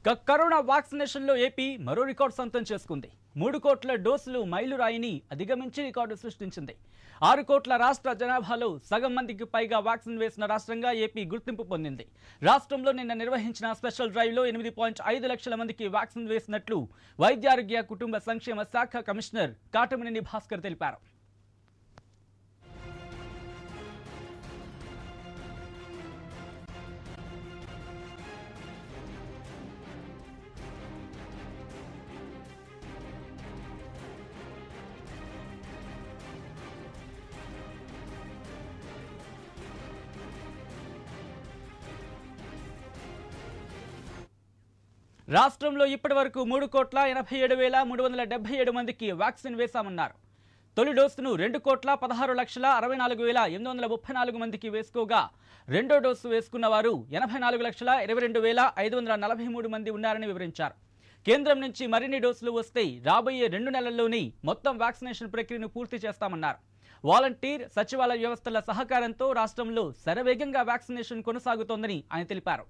ఇక కరోనా వ్యాక్సినేషన్లో ఏపీ మరో రికార్డు సొంతం చేసుకుంది మూడు కోట్ల డోసులు మైలురాయిని అధిగమించి రికార్డు సృష్టించింది ఆరు కోట్ల రాష్ట్ర జనాభాలో సగం మందికి పైగా వ్యాక్సిన్ వేసిన రాష్ట్రంగా ఏపీ గుర్తింపు పొందింది రాష్ట్రంలో నిన్న నిర్వహించిన స్పెషల్ డ్రైవ్లో ఎనిమిది పాయింట్ ఐదు లక్షల మందికి వ్యాక్సిన్ వేసినట్లు వైద్యారోగ్య కుటుంబ సంక్షేమ శాఖ కమిషనర్ కాటమనేని భాస్కర్ తెలిపారు రాష్ట్రంలో ఇప్పటి వరకు మూడు కోట్ల ఎనభై ఏడు వేల మూడు వందల డెబ్బై ఏడు మందికి వ్యాక్సిన్ వేశామన్నారు తొలి డోసును రెండు కోట్ల పదహారు లక్షల అరవై నాలుగు వేల ఎనిమిది వందల ముప్పై నాలుగు మందికి వేసుకోగా రెండో డోసు వేసుకున్న వారు ఎనభై నాలుగు లక్షల ఇరవై రెండు వేల ఐదు వందల నలభై మూడు మంది ఉన్నారని వివరించారు కేంద్రం నుంచి మరిన్ని డోసులు వస్తే రాబోయే రెండు నెలల్లోనే మొత్తం వ్యాక్సినేషన్ ప్రక్రియను పూర్తి చేస్తామన్నారు వాలంటీర్ సచివాలయ వ్యవస్థల సహకారంతో రాష్ట్రంలో శరవేగంగా వ్యాక్సినేషన్ కొనసాగుతోందని ఆయన తెలిపారు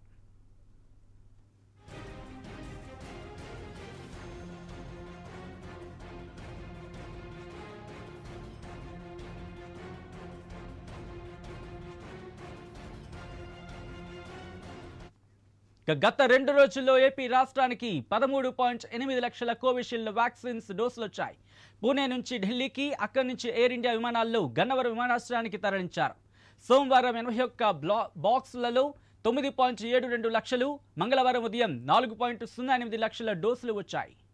ఇక గత రెండు రోజుల్లో ఏపీ రాష్ట్రానికి పదమూడు పాయింట్ ఎనిమిది లక్షల కోవిషీల్డ్ వ్యాక్సిన్స్ డోసులు వచ్చాయి పూణే నుంచి ఢిల్లీకి అక్కడి నుంచి ఎయిర్ ఇండియా విమానాల్లో గన్నవరం విమానాశ్రయానికి తరలించారు సోమవారం ఎనభై ఒక్క బ్లా బాక్సులలో తొమ్మిది పాయింట్ ఏడు రెండు లక్షలు మంగళవారం ఉదయం నాలుగు పాయింట్ సున్నా ఎనిమిది లక్షల డోసులు వచ్చాయి